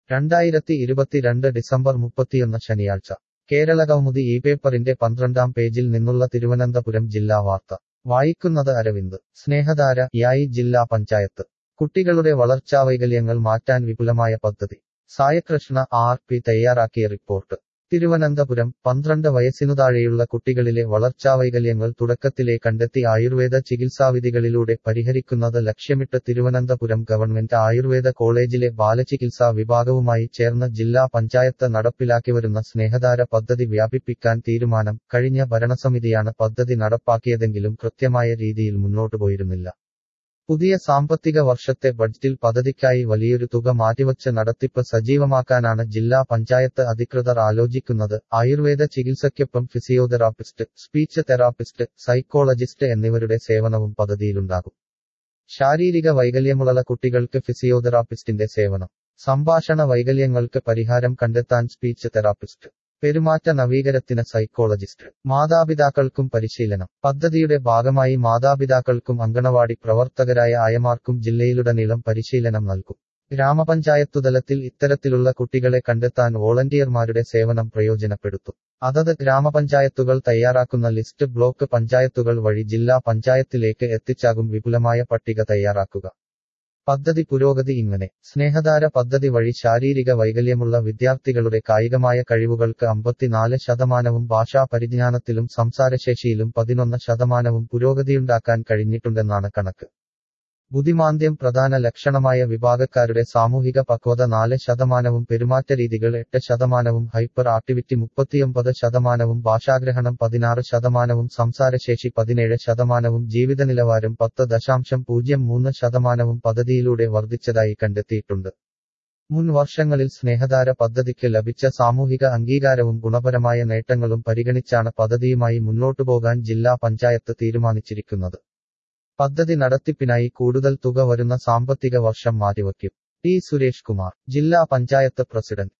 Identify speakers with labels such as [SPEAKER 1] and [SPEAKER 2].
[SPEAKER 1] രണ്ടായിരത്തി ഇരുപത്തിരണ്ട് ഡിസംബർ മുപ്പത്തിയൊന്ന് ശനിയാഴ്ച കേരളകൗമുദി ഈ പേപ്പറിന്റെ പന്ത്രണ്ടാം പേജിൽ നിന്നുള്ള തിരുവനന്തപുരം ജില്ലാ വാർത്ത വായിക്കുന്നത് അരവിന്ദ് സ്നേഹധാര യായി ജില്ലാ പഞ്ചായത്ത് കുട്ടികളുടെ വളർച്ചാവൈകല്യങ്ങൾ മാറ്റാൻ വിപുലമായ പദ്ധതി സായകൃഷ്ണ ആർ പി തയ്യാറാക്കിയ റിപ്പോർട്ട് തിരുവനന്തപുരം പന്ത്രണ്ട് വയസ്സിനു താഴെയുള്ള കുട്ടികളിലെ വളർച്ചാവൈകല്യങ്ങൾ തുടക്കത്തിലെ കണ്ടെത്തി ആയുർവേദ ചികിത്സാവിധികളിലൂടെ പരിഹരിക്കുന്നത് ലക്ഷ്യമിട്ട് തിരുവനന്തപുരം ഗവൺമെന്റ് ആയുർവേദ കോളേജിലെ ബാലചികിത്സാ വിഭാഗവുമായി ചേർന്ന് ജില്ലാ പഞ്ചായത്ത് നടപ്പിലാക്കിവരുന്ന സ്നേഹധാര പദ്ധതി വ്യാപിപ്പിക്കാൻ തീരുമാനം കഴിഞ്ഞ ഭരണസമിതിയാണ് പദ്ധതി നടപ്പാക്കിയതെങ്കിലും കൃത്യമായ രീതിയിൽ മുന്നോട്ടു പോയിരുന്നില്ല പുതിയ സാമ്പത്തിക വർഷത്തെ ബഡ്ജറ്റിൽ പദ്ധതിക്കായി വലിയൊരു തുക മാറ്റിവച്ച് നടത്തിപ്പ് സജീവമാക്കാനാണ് ജില്ലാ പഞ്ചായത്ത് അധികൃതർ ആലോചിക്കുന്നത് ആയുർവേദ ചികിത്സയ്ക്കൊപ്പം ഫിസിയോതെറാപ്പിസ്റ്റ് സ്പീച്ച് തെറാപ്പിസ്റ്റ് സൈക്കോളജിസ്റ്റ് എന്നിവരുടെ സേവനവും പദ്ധതിയിലുണ്ടാകും ശാരീരിക വൈകല്യമുള്ള കുട്ടികൾക്ക് ഫിസിയോതെറാപ്പിസ്റ്റിന്റെ സേവനം സംഭാഷണ വൈകല്യങ്ങൾക്ക് പരിഹാരം കണ്ടെത്താൻ സ്പീച്ച് തെറാപ്പിസ്റ്റ് പെരുമാറ്റ നവീകരത്തിന് സൈക്കോളജിസ്റ്റ് മാതാപിതാക്കൾക്കും പരിശീലനം പദ്ധതിയുടെ ഭാഗമായി മാതാപിതാക്കൾക്കും അങ്കണവാടി പ്രവർത്തകരായ ആയമാർക്കും ജില്ലയിലുടനീളം പരിശീലനം നൽകും ഗ്രാമപഞ്ചായത്തുതലത്തിൽ ഇത്തരത്തിലുള്ള കുട്ടികളെ കണ്ടെത്താൻ വോളണ്ടിയർമാരുടെ സേവനം പ്രയോജനപ്പെടുത്തും അതത് ഗ്രാമപഞ്ചായത്തുകൾ തയ്യാറാക്കുന്ന ലിസ്റ്റ് ബ്ലോക്ക് പഞ്ചായത്തുകൾ വഴി ജില്ലാ പഞ്ചായത്തിലേക്ക് എത്തിച്ചാകും വിപുലമായ പട്ടിക തയ്യാറാക്കുക പദ്ധതി പുരോഗതി ഇങ്ങനെ സ്നേഹധാര പദ്ധതി വഴി ശാരീരിക വൈകല്യമുള്ള വിദ്യാർത്ഥികളുടെ കായികമായ കഴിവുകൾക്ക് അമ്പത്തിനാല് ശതമാനവും ഭാഷാ പരിജ്ഞാനത്തിലും സംസാരശേഷിയിലും പതിനൊന്ന് ശതമാനവും പുരോഗതിയുണ്ടാക്കാൻ കഴിഞ്ഞിട്ടുണ്ടെന്നാണ് കണക്ക് ബുദ്ധിമാന്ദ്യം പ്രധാന ലക്ഷണമായ വിഭാഗക്കാരുടെ സാമൂഹിക പക്വത നാല് ശതമാനവും പെരുമാറ്റരീതികൾ എട്ട് ശതമാനവും ഹൈപ്പർ ആക്ടിവിറ്റി മുപ്പത്തിയൊമ്പത് ശതമാനവും ഭാഷാഗ്രഹണം പതിനാറ് ശതമാനവും സംസാരശേഷി പതിനേഴ് ശതമാനവും ജീവിതനിലവാരം പത്ത് ദശാംശം പൂജ്യം മൂന്ന് ശതമാനവും പദ്ധതിയിലൂടെ വർദ്ധിച്ചതായി കണ്ടെത്തിയിട്ടുണ്ട് മുൻ വർഷങ്ങളിൽ സ്നേഹധാര പദ്ധതിക്ക് ലഭിച്ച സാമൂഹിക അംഗീകാരവും ഗുണപരമായ നേട്ടങ്ങളും പരിഗണിച്ചാണ് പദ്ധതിയുമായി മുന്നോട്ടുപോകാൻ ജില്ലാ പഞ്ചായത്ത് തീരുമാനിച്ചിരിക്കുന്നത് പദ്ധതി നടത്തിപ്പിനായി കൂടുതൽ തുക വരുന്ന സാമ്പത്തിക വർഷം മാറ്റിവയ്ക്കും ടി സുരേഷ് കുമാർ ജില്ലാ പഞ്ചായത്ത് പ്രസിഡന്റ്